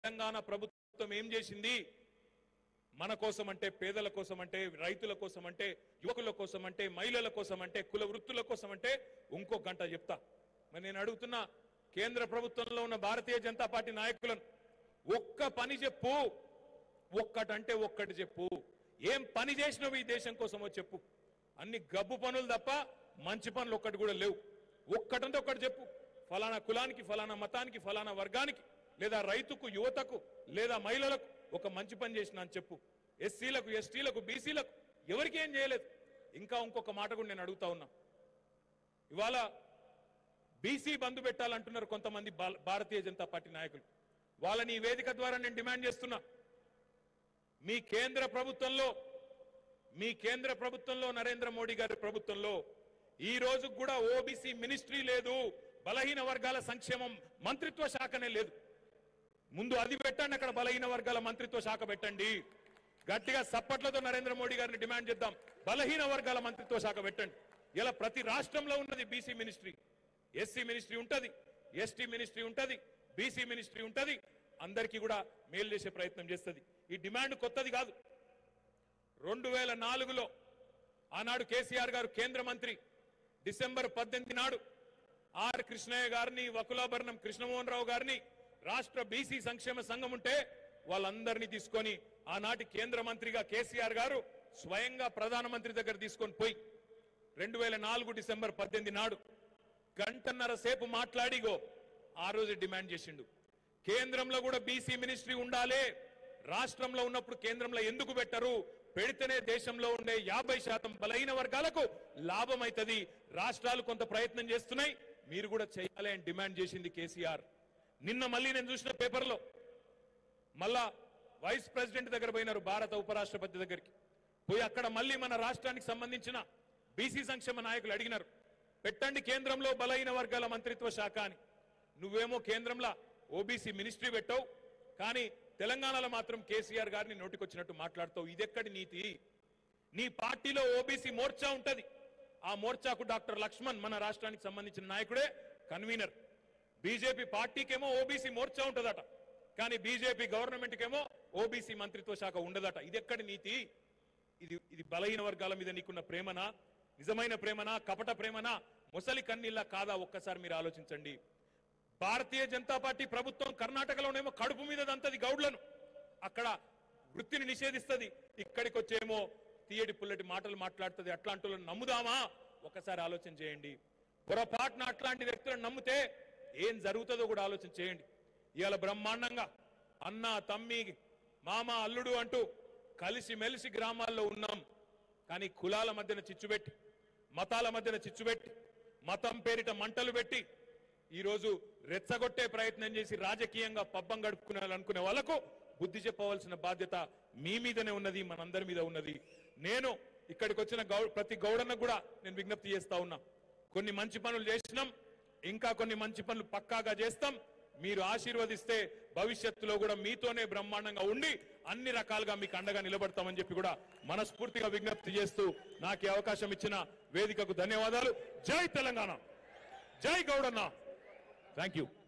తెలంగాణ ప్రభుత్వం ఏం చేసింది మన కోసం అంటే పేదల కోసం అంటే రైతుల కోసం అంటే యువకుల కోసం అంటే మహిళల కోసం అంటే కుల వృత్తుల కోసం అంటే ఇంకో గంట చెప్తా మరి నేను అడుగుతున్నా కేంద్ర ప్రభుత్వంలో ఉన్న భారతీయ జనతా పార్టీ నాయకులను ఒక్క పని చెప్పు ఒక్కటంటే ఒక్కటి చెప్పు ఏం పని చేసినవి ఈ దేశం కోసమో చెప్పు అన్ని గబ్బు పనులు తప్ప మంచి పనులు ఒక్కటి కూడా లేవు ఒక్కటంటే ఒక్కటి చెప్పు ఫలానా కులానికి ఫలానా మతానికి ఫలానా వర్గానికి లేదా రైతుకు యువతకు లేదా మహిళలకు ఒక మంచి పని చేసిన అని చెప్పు ఎస్సీలకు ఎస్టీలకు బీసీలకు ఎవరికి ఏం చేయలేదు ఇంకా ఇంకొక మాట కూడా నేను అడుగుతా ఉన్నా ఇవాళ బీసీ బంధు పెట్టాలంటున్నారు కొంతమంది బా- భారతీయ జనతా పార్టీ నాయకులు వాళ్ళని ఈ వేదిక ద్వారా నేను డిమాండ్ చేస్తున్నా మీ కేంద్ర ప్రభుత్వంలో మీ కేంద్ర ప్రభుత్వంలో నరేంద్ర మోడీ గారి ప్రభుత్వంలో ఈ రోజు కూడా ఓబీసీ మినిస్ట్రీ లేదు బలహీన వర్గాల సంక్షేమం మంత్రిత్వ శాఖనే లేదు ముందు అది పెట్టండి అక్కడ బలహీన వర్గాల మంత్రిత్వ శాఖ పెట్టండి గట్టిగా సప్పట్లతో నరేంద్ర మోడీ గారిని డిమాండ్ చేద్దాం బలహీన వర్గాల మంత్రిత్వ శాఖ పెట్టండి ఇలా ప్రతి రాష్ట్రంలో ఉన్నది బీసీ మినిస్ట్రీ ఎస్సీ మినిస్ట్రీ ఉంటది ఎస్టీ మినిస్ట్రీ ఉంటది బీసీ మినిస్ట్రీ ఉంటది అందరికీ కూడా మేలు చేసే ప్రయత్నం చేస్తుంది ఈ డిమాండ్ కొత్తది కాదు రెండు వేల నాలుగులో ఆనాడు కేసీఆర్ గారు కేంద్ర మంత్రి డిసెంబర్ పద్దెనిమిది నాడు ఆర్ కృష్ణయ్య గారిని వకులాభరణం కృష్ణమోహన్ రావు గారిని రాష్ట్ర బీసీ సంక్షేమ సంఘం ఉంటే వాళ్ళందరినీ తీసుకొని ఆనాటి కేంద్ర మంత్రిగా కేసీఆర్ గారు స్వయంగా ప్రధానమంత్రి దగ్గర తీసుకొని పోయి రెండు వేల నాలుగు డిసెంబర్ పద్దెనిమిది నాడు గంటన్నర సేపు మాట్లాడిగో ఆ రోజు డిమాండ్ చేసిండు కేంద్రంలో కూడా బీసీ మినిస్ట్రీ ఉండాలి రాష్ట్రంలో ఉన్నప్పుడు కేంద్రంలో ఎందుకు పెట్టరు పెడితేనే దేశంలో ఉండే యాభై శాతం బలహీన వర్గాలకు లాభం అవుతుంది రాష్ట్రాలు కొంత ప్రయత్నం చేస్తున్నాయి మీరు కూడా చేయాలి అని డిమాండ్ చేసింది కేసీఆర్ నిన్న మళ్ళీ నేను చూసిన పేపర్లో మళ్ళా వైస్ ప్రెసిడెంట్ దగ్గర పోయినారు భారత ఉపరాష్ట్రపతి దగ్గరికి పోయి అక్కడ మళ్ళీ మన రాష్ట్రానికి సంబంధించిన బీసీ సంక్షేమ నాయకులు అడిగినారు పెట్టండి కేంద్రంలో బలహీన వర్గాల మంత్రిత్వ శాఖ అని నువ్వేమో కేంద్రంలో ఓబీసీ మినిస్ట్రీ పెట్టావు కానీ తెలంగాణలో మాత్రం కేసీఆర్ గారిని నోటికొచ్చినట్టు మాట్లాడుతావు ఇదెక్కడి నీతి నీ పార్టీలో ఓబీసీ మోర్చా ఉంటది ఆ మోర్చాకు డాక్టర్ లక్ష్మణ్ మన రాష్ట్రానికి సంబంధించిన నాయకుడే కన్వీనర్ బీజేపీ పార్టీకేమో ఓబీసీ మోర్చా ఉంటదట కానీ బీజేపీ గవర్నమెంట్ కేమో ఓబీసీ మంత్రిత్వ శాఖ ఉండదట ఇది ఎక్కడి నీతి ఇది ఇది బలహీన వర్గాల మీద నీకున్న ప్రేమనా నిజమైన ప్రేమనా కపట ప్రేమనా ముసలి కన్నీళ్ళ కాదా ఒక్కసారి మీరు ఆలోచించండి భారతీయ జనతా పార్టీ ప్రభుత్వం కర్ణాటకలోనేమో కడుపు మీద దంతది గౌడ్లను అక్కడ వృత్తిని నిషేధిస్తుంది ఇక్కడికి వచ్చేమో తీయటి పుల్లటి మాటలు మాట్లాడుతుంది అట్లాంటి వాళ్ళని నమ్ముదామా ఒకసారి ఆలోచన చేయండి పొరపాటున అట్లాంటి వ్యక్తులను నమ్మితే ఏం జరుగుతుందో కూడా ఆలోచన చేయండి ఇవాళ బ్రహ్మాండంగా అన్న తమ్మి మామ అల్లుడు అంటూ కలిసి మెలిసి గ్రామాల్లో ఉన్నాం కానీ కులాల మధ్యన చిచ్చుపెట్టి మతాల మధ్యన చిచ్చుపెట్టి మతం పేరిట మంటలు పెట్టి ఈ రోజు రెచ్చగొట్టే ప్రయత్నం చేసి రాజకీయంగా పబ్బం గడుపుకునే వాళ్ళకు బుద్ధి చెప్పవలసిన బాధ్యత మీ మీదనే ఉన్నది మనందరి మీద ఉన్నది నేను ఇక్కడికి వచ్చిన గౌ ప్రతి గౌడన్న కూడా నేను విజ్ఞప్తి చేస్తా ఉన్నా కొన్ని మంచి పనులు చేసినాం ఇంకా కొన్ని మంచి పనులు పక్కాగా చేస్తాం మీరు ఆశీర్వదిస్తే భవిష్యత్తులో కూడా మీతోనే బ్రహ్మాండంగా ఉండి అన్ని రకాలుగా మీకు అండగా నిలబడతామని చెప్పి కూడా మనస్ఫూర్తిగా విజ్ఞప్తి చేస్తూ నాకు ఈ అవకాశం ఇచ్చిన వేదికకు ధన్యవాదాలు జై తెలంగాణ జై గౌడన్న థ్యాంక్ యూ